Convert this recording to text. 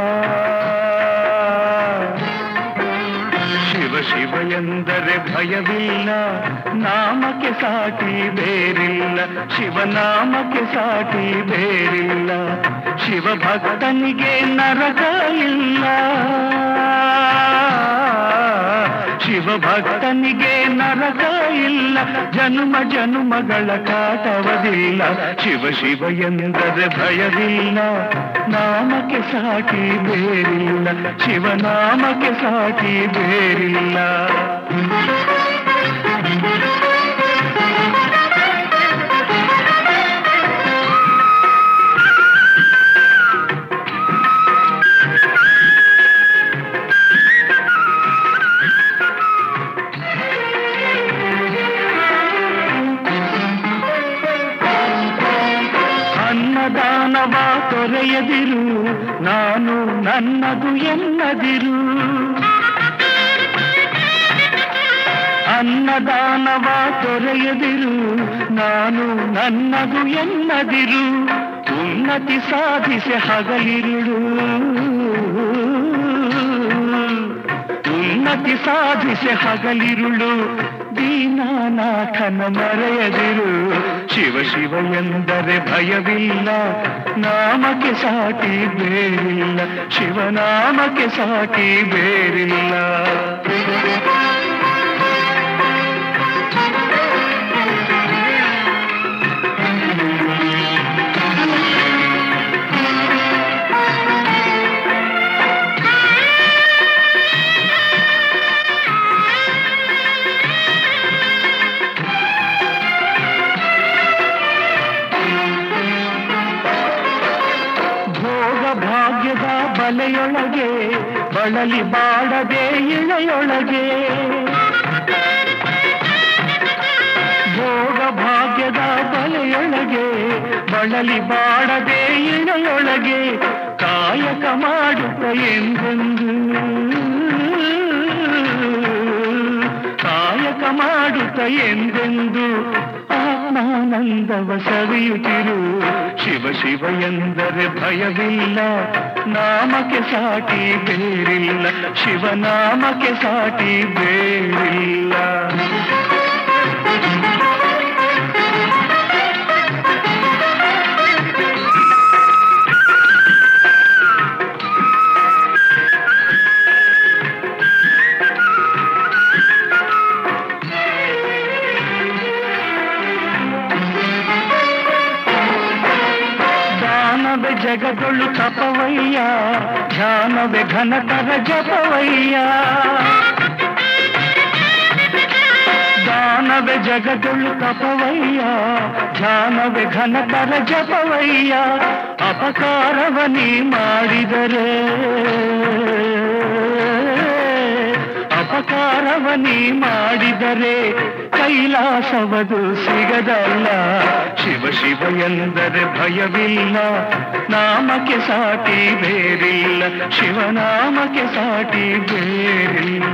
ಶಿವ ಶಿವ ಎಂದರೆ ಭಯವಿಲ್ಲ ನಾಮಕ್ಕೆ ಸಾಟಿ ಬೇರಿಲ್ಲ ಶಿವನಾಮಕ್ಕೆ ಸಾಟಿ ಬೇರಿಲ್ಲ ಶಿವ ಭಕ್ತನಿಗೆ ನರಕ ಇಲ್ಲ ಶಿವ ಭಕ್ತನಿಗೆ ನರಕ ಇಲ್ಲ ಜನುಮ ಜನುಮಗಳ ಕಾಟವದಿಲ್ಲ ಶಿವ ಶಿವ ಎಂದರೆ ಭಯವಿಲ್ಲ ನಾಮಕ್ಕೆ ಸಾಟಿ ಬೇರಿಲ್ಲ ಶಿವನಾಮಕ್ಕೆ ಸಾಟಿ ಬೇರಿಲ್ಲ ಅನ್ನದಾನವ ತೊರೆಯದಿರು ನಾನು ನನ್ನದು ಎನ್ನದಿರು ಅನ್ನದಾನವ ತೊರೆಯದಿರು ನಾನು ನನ್ನದು ಎನ್ನದಿರು ಉನ್ನತಿ ಸಾಧಿಸಿ ಹಗಲಿರುಳು ಉನ್ನತಿ ಸಾಧಿಸಿ ಹಗಲಿರುಳು ದೀನಾನಾಥನ ಮರೆಯದಿರು ಶಿವ ಶಿವ ಎಂದರೆ ಭಯವಿಲ್ಲ ನಾಮಕ್ಕೆ ಸಾಟಿ ಬೇರಿಲ್ಲ ಶಿವನಾಮಕ್ಕೆ ಸಾಟಿ ಬೇರಿಲ್ಲ ಭೋಗ ಭಾಗ್ಯದ ಬಲೆಯೊಳಗೆ ಬಳಲಿ ಬಾಡದೆ ಇಳೆಯೊಳಗೆ ಭೋಗ ಭಾಗ್ಯದ ಬಲೆಯೊಳಗೆ ಬಳಲಿ ಬಾಡದೆ ಇಳೆಯೊಳಗೆ ಕಾಯಕ ಮಾಡುತ್ತ ಎಂದೆಂದು ಕಾಯಕ ಮಾಡುತ್ತ ಎಂದೆಂದು ಆತ್ಮಾನಂದವ ಸವಿಯುತ್ತಿರು ಶಿವ ಶಿವ ಎಂದರೆ ಭಯವಿಲ್ಲ ನಾಮಕ್ಕೆ ಸಾಟಿ ಬೇರಿಲ್ಲ ಶಿವನಾಮಕ್ಕೆ ಸಾಟಿ ಬೇರಿಲ್ಲ ದಾನವೇ ಜಗದೊಳು ತಪವಯ್ಯ ಧ್ಯಾನವೇ ಘನತರ ಜಪವಯ್ಯ ದಾನವೇ ಜಗದೊಳು ತಪವಯ್ಯ ಧ್ಯಾನವೇ ಘನತರ ಜಪವಯ್ಯ ಅಪಕಾರವ ನೀ ಮಾಡಿದರೆ ಅಪಕಾರವ ನೀ ಮಾಡಿದರೆ ಕೈಲಾಸವದು ಸಿಗದಲ್ಲ ಶಿವ ಶಿವ ಎಂದರೆ ಭಯವಿಲ್ಲ ನಾಮಕ್ಕೆ ಸಾಟಿ ಬೇರಿಲ್ಲ ಶಿವನಾಮಕ್ಕೆ ಸಾಟಿ ಬೇರಿಲ್ಲ